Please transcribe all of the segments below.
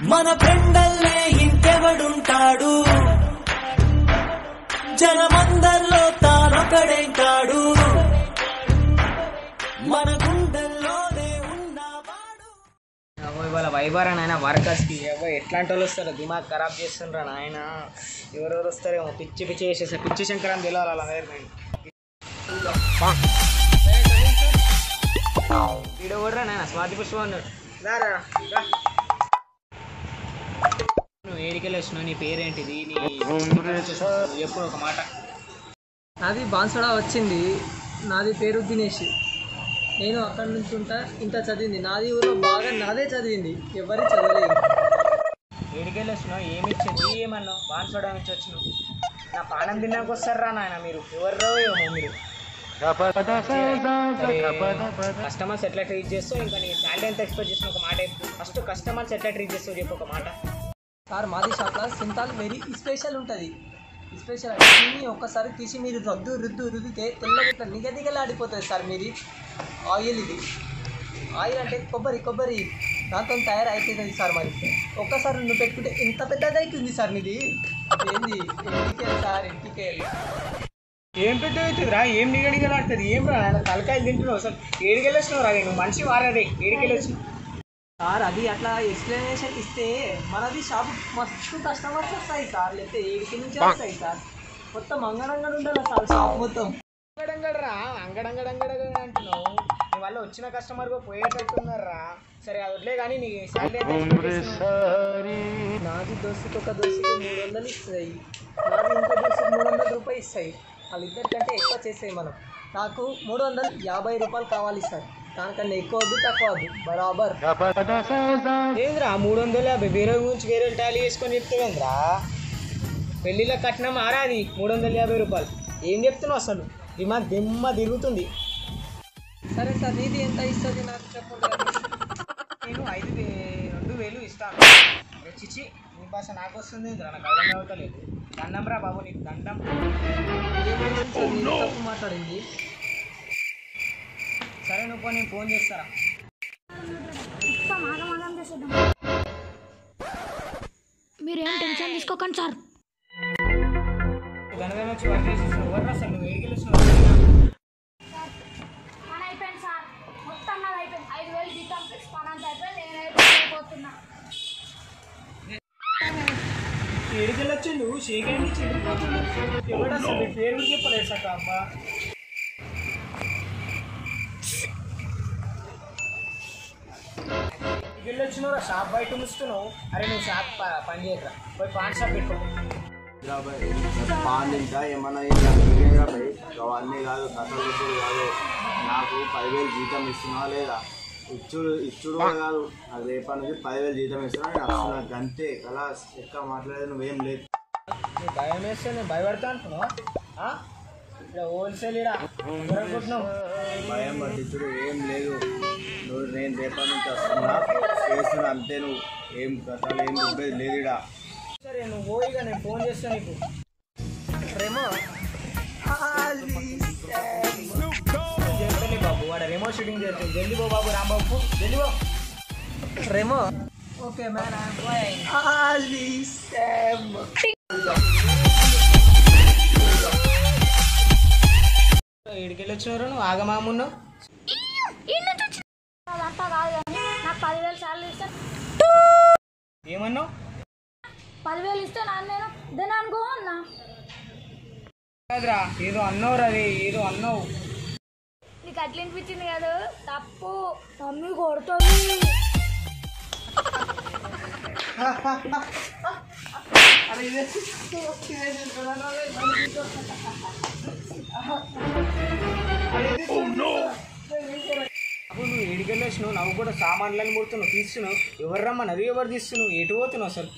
మన ఫ్రెండల్లే ఇంకెవడుంటాడు జనమందరిలో తానొకడే కాడు మన గుండెల్లోనే ఉన్నవాడు అవ్వ ఇవాళ వైబారా నాయన వర్కర్స్కి అవ్వ ఎట్లాంటి వాళ్ళు వస్తారో దిమాగ్ ఖరాబ్ చేస్తుండ్రా నాయన ఎవరెవరు వస్తారేమో పిచ్చి పిచ్చి చేసేస్తారు పిచ్చి శంకరం తెలియాలి అలా వీడియో కూడా నాయన స్వాతి పుష్పం అన్నాడు రా, రా, రా. నువ్వు ఏడికెళ్ళి వచ్చినావు నీ పేరేంటిది నీ నువ్వు చెప్పు ఒక మాట నాది బాన్సడా వచ్చింది నాది పేరు దినేష్ నేను అక్కడి నుంచి ఉంటా ఇంత చదివింది నాది ఊళ్ళో బాగా నాదే చదివింది ఎవరి చదవలేదు ఏడికెళ్ళి వచ్చినావు ఏమి ఇచ్చింది ఏమన్నావు బాగా చూడడానికి వచ్చినావు నా పానం తిన్నాక వస్తారా నాయన మీరు ఎవర్రో ఏమో మీరు కస్టమర్స్ ఎట్లా ట్రీట్ చేస్తావు ఇంకా నీ శాలరీ ఎంత ఎక్స్పెక్ట్ చేసిన ఒక మాట ఫస్ట్ కస్టమర్స్ ఎట్లా ట్రీట్ చేస్తావు చెప్పు ఒక మాట సార్ మాది షాప్లో సింతాల్ వెరీ స్పెషల్ ఉంటుంది స్పెషల్ అంటే దీన్ని ఒక్కసారి తీసి మీరు రద్దు రుద్దు రుద్దితే తెల్లగా ఇట్లా నిగ నిగలాడిపోతుంది సార్ మీది ఆయిల్ ఇది ఆయిల్ అంటే కొబ్బరి కొబ్బరి దాంతో తయారైతుంది సార్ మరి ఒక్కసారి నువ్వు పెట్టుకుంటే ఇంత పెద్దది అవుతుంది సార్ మీది ఏంది ఇంటికి సార్ ఇంటికి ఏం పెద్ద అవుతుందిరా ఏం నిగడిగలాడుతుంది ఏం రా నాయన తలకాయలు తింటున్నావు అసలు ఏడికెళ్ళి వచ్చినావు రా నువ్వు మనిషి వారాడే ఏడికెళ్ళి వచ్చినావు సార్ అది అట్లా ఎక్స్ప్లెనేషన్ ఇస్తే మనది షాప్ మస్తు కస్టమర్స్ వస్తాయి సార్ లేకపోతే ఏడికి నుంచి వస్తాయి సార్ మొత్తం అంగడంగడ ఉండాలి సార్ షాప్ మొత్తం అంగడంగడరా అంగడంగడంగడ అంటున్నావు నీ వల్ల వచ్చిన కస్టమర్ పోయేటట్టున్నారా సరే అది వదిలే కానీ నీ శాలరీ ఎంత expect చేస్తున్నావు? నాది దోశకి ఒక దోశకి మూడు వందలు ఇస్తాయి నాది ఇంకో దోశకి మూడు వందల రూపాయలు ఇస్తాయి వాళ్ళిద్దరికంటే ఎక్కువ చేసాయి మనం నాకు మూడు వందలు యాభై రూపాయలు కావాలి సార్ దానికన్నా ఎక్కువ వద్దు తక్కువ వద్దు బరాబర్ ఏంద్రా మూడు వందల యాభై వేరే గురించి వేరే టాలీ చేసుకొని చెప్తావేంద్రా పెళ్ళిలో కట్నం ఆరాది మూడు వందల యాభై రూపాయలు ఏం చెప్తున్నావు అసలు దిమాగ్ దిమ్మ తిరుగుతుంది సరే సార్ నీది ఎంత ఇస్తుంది నాకు చెప్పండి నేను ఐదు వే- రెండు వేలు ఇస్తాను అరే చిచి నీ భాష నాకు వస్తుంది ఏందిరా? నాకు అర్థం అవుతలేదు దండం రా బాబు నీకు దండం ఏమైంది సార్ నేను తప్పు మాట్లాడింది సరే నువ్వు పో, నేను ఫోన్ చేస్తారా మీరేం టెన్షన్ తీసుకోకండి సార్ గనగన వచ్చి వర్క్ చేసేస్తున్నావు ఎవరు అసలు నువ్వు ఏడికి వచ్చినావు పని అయిపోయింది సార్ మొత్తం నాది అయిపోయింది ఐదు వేలు జీతం ఫిక్స్ పని అంతా అయిపోయింది నేనైతే వెళ్ళిపోతున్నా ఏడికి వెళ్ళొచ్చు నువ్వు షేక్ అయ్యి చెడిపోతున్నావు ఎవడు అసలు నీ పేరు కూడా చెప్పలేదు సార్ అబ్బా వెళ్ళొచ్చినావు షాప్ బయట ఉంచుతున్నావు అరే నువ్వు షాప్ ప- పని చేయకరా పోయి పాన్ షాప్ పెట్టుకో పాన్ తింటా ఏమన్నా తింటా నీకేగా భయ్ అవన్నీ కాదు కథలు ఇప్పుడు కాదు నాకు పదివేలు జీతం ఇస్తున్నావా లేదా ఇచ్చుడు ఇచ్చుడు కూడా కాదు నాకు రేపటి నుంచి పదివేలు జీతం ఇస్తున్నా నేను వస్తున్నా గంతే కలాస్ ఎక్క మాట్లాడేది నువ్వేం లేదు నువ్వు భయం వేస్తే నేను భయపడతా అనుకున్నావు ఇక్కడ హోల్సేల్ ఇడా అనుకుంటున్నావు భయం పట్టించుడు ఏం లేదు నువ్వు నేను రేపటి నుంచి వస్తున్నా చేస్తున్నా అంతే నువ్వు ఏం కథలు ఏం చెప్పేది లేదు ఇడా సరే నువ్వు పోయిగా నేను ఫోన్ చేస్తాను నీకు రేమో చేస్తాను బాబు వాడు రిమోట్ షూటింగ్ చేస్తుంది జల్దీ పో బాబు రాంబాబు పో, జల్దీ పో Remo okay man I'm going Ali Sam ఏడికెళ్ళి వచ్చినారు నువ్వు ఆగమామున్నావు అదంతా కాదు కానీ నాకు పదివేలు సార్లు ఇస్తే ఏమన్నావు పదివేలు ఇస్తే నాన్న నేను దెన్ అనుకో అన్నా కాదురా ఏదో అన్నావు రా అది ఏదో అన్నావు నీకు అట్లా అనిపించింది కదా తప్పు మమ్మీ కొడుతుంది అప్పుడు నువ్వు ఏడికెళ్ళి వచ్చినావు నువ్వు కూడా సామాన్లను ముడుతున్నావు తీస్తున్నావు ఎవరు రమ్మన్నారు ఎవరు తీస్తున్నావు ఎటు పోతున్నావు అసలు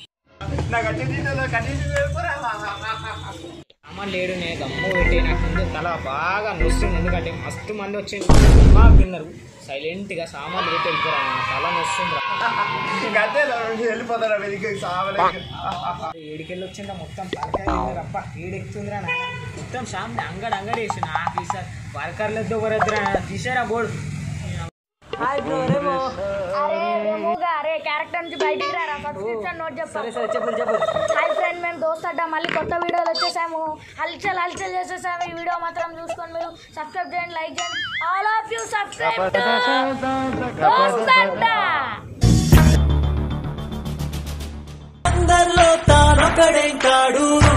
సామాన్ లేడు నేను గమ్ము పెట్టి నాకు ముందు తల బాగా నొస్తుంది ఎందుకంటే మస్తు మంది వచ్చింది బాగా తిన్నారు సైలెంట్గా సామాన్లు పెట్టి వెళ్ళిపోరా నా తల నొస్తుంది వెళ్ళిపోతారా ఏడికెళ్ళి వచ్చిందా మొత్తం తలకాయ అప్ప ఏడెక్కుతుందిరా నాయన మొత్తం సామాన్ అంగడి అంగడి వేసి నాకు ఈసారి వర్కర్లు ఎద్దు ఒకరు ఎద్దురా తీసారా బోర్డు హాయ్ బ్రో రేమో అరే రేమోగా అరే క్యారెక్టర్ నుంచి బయటికి రారా సబ్స్క్రిప్షన్ నోట్ చెప్పు సరే సరే చెప్పు చెప్పు హాయ్ ఫ్రెండ్ మేము దోస్త్ అడ్డా మళ్ళీ కొత్త వీడియోలు వచ్చేసాము హల్చల్ హల్చల్ చేసేసాము ఈ వీడియో మాత్రం చూసుకొని మీరు సబ్స్క్రైబ్ చేయండి లైక్ చేయండి ఆల్ ఆఫ్ యూ సబ్స్క్రైబ్ దోస్త్ అడ్డా అందరిలో తానొకడే కాడు